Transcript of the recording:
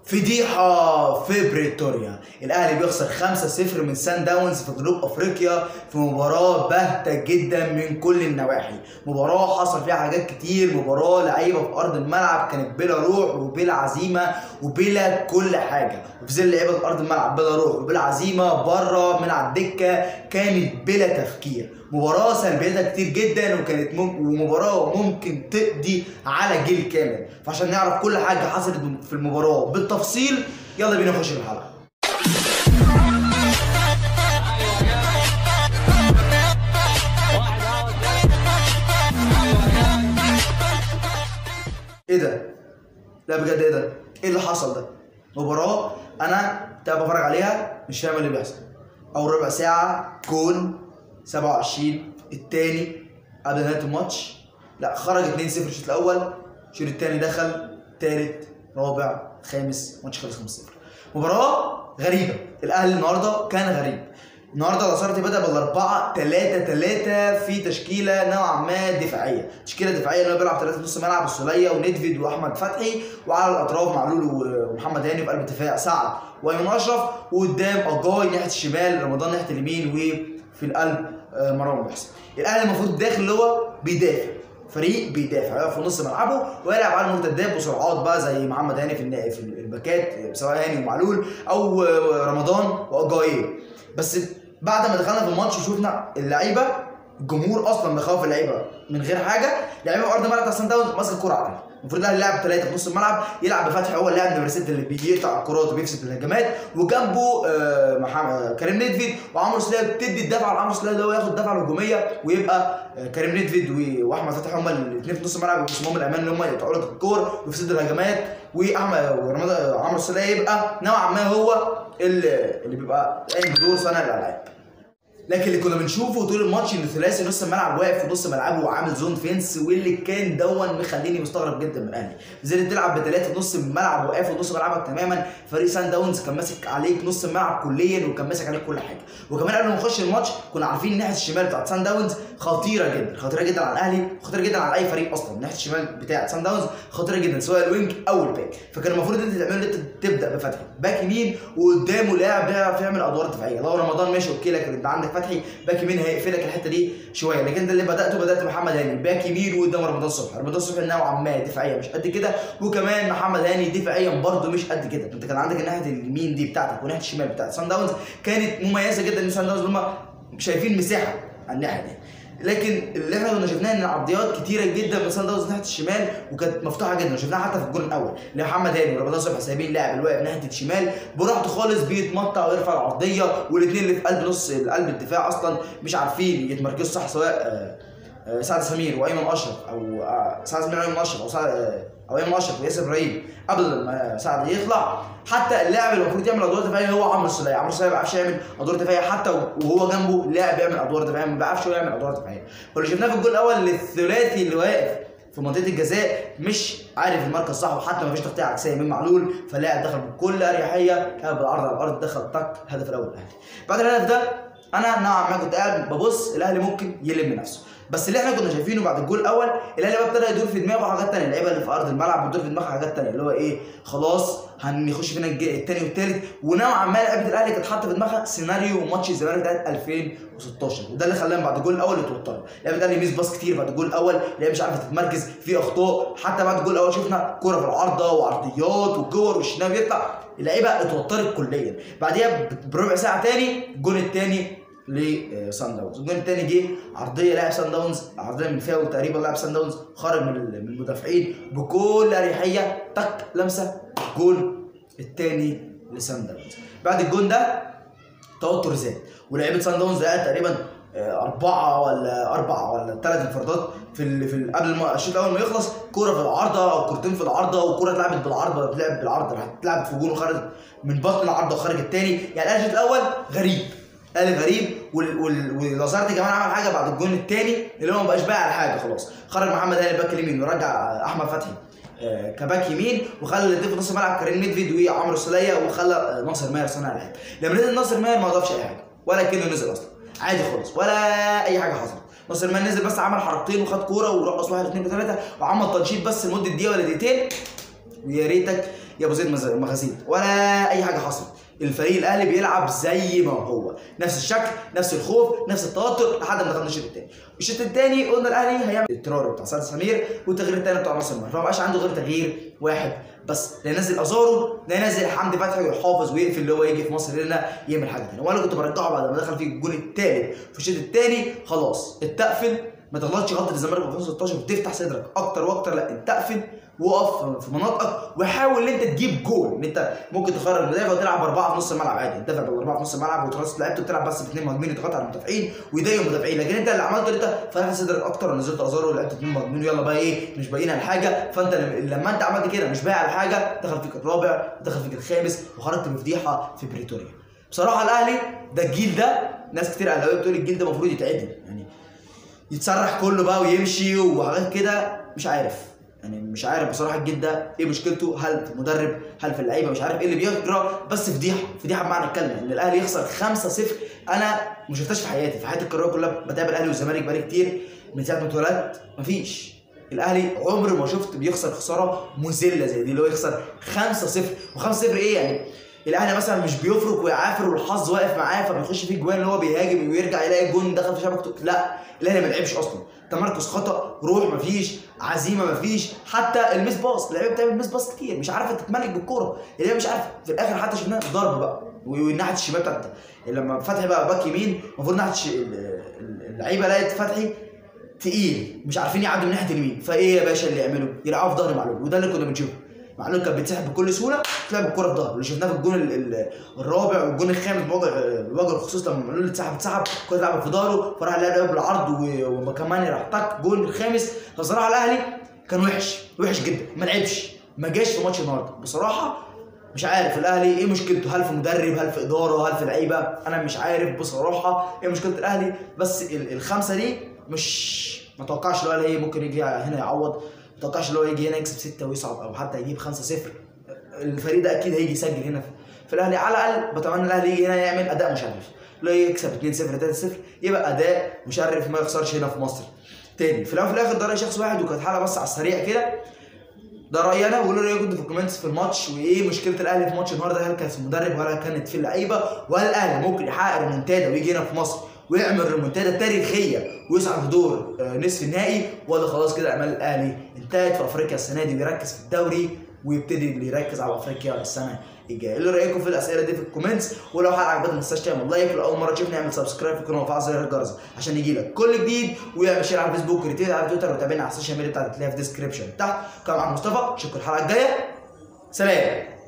فضيحة في بريتوريا الأهلي بيخسر 5-0 من سان داونز في جنوب أفريقيا في مباراة باهتة جدا من كل النواحي مباراة حصل فيها حاجات كتير مباراة لعيبة في أرض الملعب كانت بلا روح وبلا عزيمة وبلا كل حاجة وفي ظل لعيبة في أرض الملعب بلا روح وبلا عزيمة بره من على الدكة كانت بلا تفكير مباراة سلبيتها كتير جدا وكانت مم... ومباراة ممكن تقضي على جيل كامل فعشان نعرف كل حاجة حصلت في المباراة بالتفصيل يلا بينا نخش في الحلقة ايه ده؟ لا بجد ايه ده؟ ايه اللي حصل ده؟ مباراة انا كنت قاعد بتفرج عليها مش فاهم اللي بيحصل. اول ربع ساعة جون 27 التاني قبل نهاية الماتش لا خرج 2-0 الشوط الاول الشوط التاني دخل تالت رابع خامس ماتش خلص 5-0 مباراة غريبة الاهلي النهارده كان غريب النهارده الاسارتي بدا بالاربعه 3 3 في تشكيله نوعا ما دفاعيه، تشكيله دفاعيه اللي هو بيلعب ثلاثه نص ملعب السوليه وندفيد واحمد فتحي وعلى الاطراف معلول ومحمد هاني في قلب الدفاع سعد وايمن اشرف وقدام اجاي ناحيه الشمال رمضان ناحيه اليمين وفي القلب مروان محسن. الاهلي المفروض داخل اللي هو بيدافع فريق بيدافع يقف في نص ملعبه ويلعب على المرتدات بسرعات بقى زي محمد هاني في في الباكات سواء هاني ومعلول او رمضان واجاي بس بعد ما دخلنا في الماتش وشفنا اللعيبه الجمهور اصلا بيخوف اللعيبه من غير حاجه لعيبه في ارض الملعب بتاع سان داونز ماسك الكوره على الاهلي المفروض الاهلي لاعب ثلاثه في نص الملعب يلعب بفتحي هو اللاعب نمره 6 اللي بيقطع الكرات وبيفسد الهجمات وجنبه آه محمد كريم ندفيد وعمرو سليه بتدي الدفعه لعمرو سليه ده هو ياخد الدفعه الهجوميه ويبقى آه كريم ندفيد واحمد فتحي هم الاثنين في نص الملعب واسمهم الامان اللي هم يقطعوا لك الكور ويفسدوا الهجمات واحمد ورمضان عمرو سليه يبقى نوعا ما هو اللي, اللي بيبقى قايم بدور صانع الالعاب لكن اللي كنا بنشوفه طول الماتش ان ثلاثي نص الملعب واقف في نص ملعبه وعامل زون فينس واللي كان دون مخليني مستغرب جدا من الاهلي زي تلعب بثلاثه في نص الملعب واقف في نص ملعبك تماما فريق سان داونز كان ماسك عليك نص الملعب كليا وكان ماسك عليك كل حاجه وكمان قبل ما نخش الماتش كنا عارفين ناحيه الشمال بتاعت سان داونز خطيره جدا خطيره جدا على الاهلي خطيره جدا على اي فريق اصلا ناحيه الشمال بتاعت سان داونز خطيره جدا سواء الوينج او الباك فكان المفروض انت تعمل انت تبدا بفتحي باك يمين وقدامه لاعب بيعرف يعمل ادوار دفاعيه لو رمضان ماشي اوكي لكن انت عندك فتحي باك يمين هيقفلك الحته دي شويه لكن انت اللي بداته بدات محمد هاني باك يمين وقدام رمضان صبحي رمضان صبحي نوعا ما دفاعيا مش قد كده وكمان محمد هاني دفاعيا برده مش قد كده انت كان عندك الناحيه اليمين دي بتاعتك وناحيه الشمال بتاعت سان داونز كانت مميزه جدا ان سان داونز هم شايفين مساحه على الناحيه دي لكن اللي احنا كنا شفناه ان العرضيات كتيره جدا من سان داونز ناحيه الشمال وكانت مفتوحه جدا شفناها حتى في الجول الاول اللي محمد هاني ورمضان صبحي سايبين اللاعب اللي واقف ناحيه الشمال براحته خالص بيتمطع ويرفع العرضيه والاثنين اللي في قلب نص قلب الدفاع اصلا مش عارفين يتمركزوا صح سواء سعد سمير وايمن اشرف او سعد سمير وايمن اشرف او سعد او ايمن اشرف وياسر ابراهيم قبل ما سعد يطلع حتى اللاعب اللي المفروض يعمل ادوار دفاعيه هو عمرو السوليه عمرو السوليه ما بيعرفش يعمل ادوار دفاعيه حتى وهو جنبه لاعب بيعمل ادوار دفاعيه ما بيعرفش هو يعمل ادوار دفاعيه واللي شفناه في الجول الاول الثلاثي اللي واقف في منطقه الجزاء مش عارف المركز صح وحتى ما فيش تغطيه عكسيه من معلول فاللاعب دخل بكل اريحيه لعب بالعرض على الارض دخل تك الهدف الاول الاهلي بعد الهدف ده انا نوعا ما كنت قاعد ببص الاهلي ممكن يلم نفسه بس اللي احنا كنا شايفينه بعد الجول الاول الاهلي بقى ابتدى يدور في دماغه حاجات ثانيه اللعيبه اللي في ارض الملعب بتدور في دماغها حاجات ثانيه اللي هو ايه خلاص هنخش فينا الثاني والثالث ونوعا ما لعيبه الاهلي كانت حاطه في دماغها سيناريو ماتش الزمالك بتاعت 2016 وده اللي خلاهم بعد الجول الاول يتوتروا لعيبه الاهلي ميس باص كتير بعد الجول الاول اللعيبه مش عارفه تتمركز في اخطاء حتى بعد الجول الاول شفنا كوره في العارضه وعرضيات وكور والشناوي بيطلع اللعيبه اتوترت كليا بعديها بربع ساعه تاني الجول الثاني لسان داونز الجول الثاني جه عرضيه لاعب سان داونز عرضيه من فاول تقريبا لاعب سان داونز خرج من المدافعين بكل اريحيه تك لمسه الجول الثاني لسان داونز بعد الجول ده توتر زاد ولعيبه سان داونز لقت تقريبا أربعة ولا أربعة ولا ثلاث انفرادات في ال في ال قبل ما الشوط الأول ما يخلص كورة في العارضة أو كورتين في العارضة وكورة اتلعبت بالعارضة اتلعبت بالعارضة راحت اتلعبت في جون وخرجت من بطن العارضة وخرج الثاني يعني الشوط الأول غريب الاهلي غريب ولازارتي كمان عمل حاجه بعد الجون الثاني اللي هو ما بقاش باقي على حاجه خلاص خرج محمد هاني الباك اليمين ورجع احمد فتحي كباك يمين وخلى الاثنين في نص الملعب كريم ندفيد وعمرو السوليه وخلى ناصر ماهر صانع العاب لما نزل ناصر ماهر ما ضافش اي حاجه ولا كانه نزل اصلا عادي خالص ولا اي حاجه حصلت ناصر ماهر نزل بس عمل حركتين وخد كوره ورقص واحد اثنين ثلاثه وعمل تنشيط بس لمده دقيقه ولا دقيقتين ويا ريتك يا ابو زيد مز- مغازيل ولا اي حاجه حصلت الفريق الاهلي بيلعب زي ما هو نفس الشكل نفس الخوف نفس التوتر لحد ما دخلنا الشوط الثاني الشوط الثاني قلنا الاهلي هيعمل الترار بتاع سعد سمير والتغيير الثاني بتاع ناصر ماهر فما بقاش عنده غير تغيير واحد بس لا ينزل ازارو لا ينزل حمدي فتحي ويحافظ ويقفل اللي هو يجي في مصر هنا يعمل حاجه ثانيه وانا كنت برجعه بعد ما دخل فيه الجون الثالث في الشوط الثاني خلاص اتقفل ما تغلطش غلطه الزمالك في 2016 وتفتح صدرك اكتر واكتر لا انت اقفل وقف في مناطقك وحاول ان انت تجيب جول ان انت ممكن تخرج المدافع وتلعب باربعه في نص الملعب عادي تدافع باربعه في نص الملعب وتراس لعبت وتلعب بس باثنين مهاجمين يضغط على المدافعين ويضايقوا المدافعين لكن انت اللي عملته ان انت فتحت صدرك اكتر ونزلت ازارو ولعبت اثنين مهاجمين ويلا بقى ايه مش باقيين على حاجه فانت لم- لما انت عملت كده مش باقي على حاجه دخل فيك الرابع دخل فيك الخامس وخرجت بفضيحه في بريتوريا بصراحه الاهلي ده الجيل ده ناس كتير اهلاويه بتقول الجيل ده المفروض يتعدل يعني يتسرح كله بقى ويمشي وحاجات كده مش عارف يعني مش عارف بصراحه الجيل ده ايه مشكلته هل في المدرب هل في اللعيبه مش عارف ايه اللي بيجرى بس فضيحه فضيحه بمعنى الكلمه ان الاهلي يخسر 5-0 انا ما شفتهاش في حياتي في حياتي الكرويه كلها بتابع الاهلي والزمالك بقالي كتير من ساعه ما اتولدت مفيش الاهلي عمري ما شفت بيخسر خساره مذله زي دي اللي هو يخسر 5-0 و5-0 ايه يعني الاهلي مثلا مش بيفرق ويعافر والحظ واقف معاه فبيخش فيه جوان اللي هو بيهاجم ويرجع يلاقي الجون دخل في شبكته لا الاهلي ما لعبش اصلا تمركز خطا روح مفيش عزيمه مفيش حتى الميس باص اللعيبه بتعمل ميس باص كتير مش عارفه تتملك بالكوره اللعيبه مش عارفه في الاخر حتى شفناها ضرب بقى والناحيه الشمال بتاعت لما فتحي بقى باك يمين المفروض ناحيه الش- ال- ال- اللعيبه لقيت فتحي تقيل مش عارفين يعدوا من ناحيه اليمين فايه يا باشا اللي يعملوا يلعبوا في ظهر معلول وده اللي كنا بنشوفه معلول كان بيتسحب بكل سهوله تلعب الكوره في ظهره اللي شفناه في الجون ال- ال- الرابع والجون الخامس بوجه بوجه الخصوص لما معلول اتسحب اتسحب الكوره اتلعبت في ظهره فراح لعب بالعرض و- ومكماني راح تك جون الخامس فصراحه الاهلي كان وحش وحش جدا ما لعبش ما جاش في ماتش النهارده بصراحه مش عارف الاهلي ايه مشكلته هل في مدرب هل في اداره هل في لعيبه انا مش عارف بصراحه ايه مشكله الاهلي بس ال- الخمسه دي مش ما توقعش الاهلي إيه ممكن يجي هنا يعوض ما توقعش اللي هو يجي هنا يكسب سته ويصعد او حتى يجيب 5-0 الفريق ده اكيد هيجي يسجل هنا في, في الاهلي على الاقل بتمنى الاهلي يجي هنا يعمل اداء مشرف لا يكسب 2-0 3-0 يبقى اداء مشرف ما يخسرش هنا في مصر تاني في الاول وفي الاخر ده راي شخص واحد وكانت حاله بس على السريع كده ده رايي انا وقولوا لي رايكم في الكومنتس في الماتش وايه مشكله الاهلي في ماتش النهارده هل كانت في المدرب ولا كانت في اللعيبه وهل الاهلي ممكن يحقق ريمونتادا ويجي هنا في مصر ويعمل ريمونتادا تاريخيه ويصعد لدور آه، نصف النهائي ولا خلاص كده امال الاهلي انتهت في افريقيا السنه دي ويركز في الدوري ويبتدي اللي يركز على افريقيا السنه الجايه اللي رايكم في الاسئله دي في الكومنتس ولو حلقه عجبتك ما تنساش تعمل لايك ولو اول مره تشوفني اعمل سبسكرايب في القناه وفعل زر الجرس عشان يجيلك كل جديد ويعمل شير على الفيسبوك وريتويت على تويتر وتابعنا على السوشيال ميديا بتاعتي هتلاقيها في الديسكربشن تحت كان معاكم مصطفى اشوفكم الحلقه الجايه سلام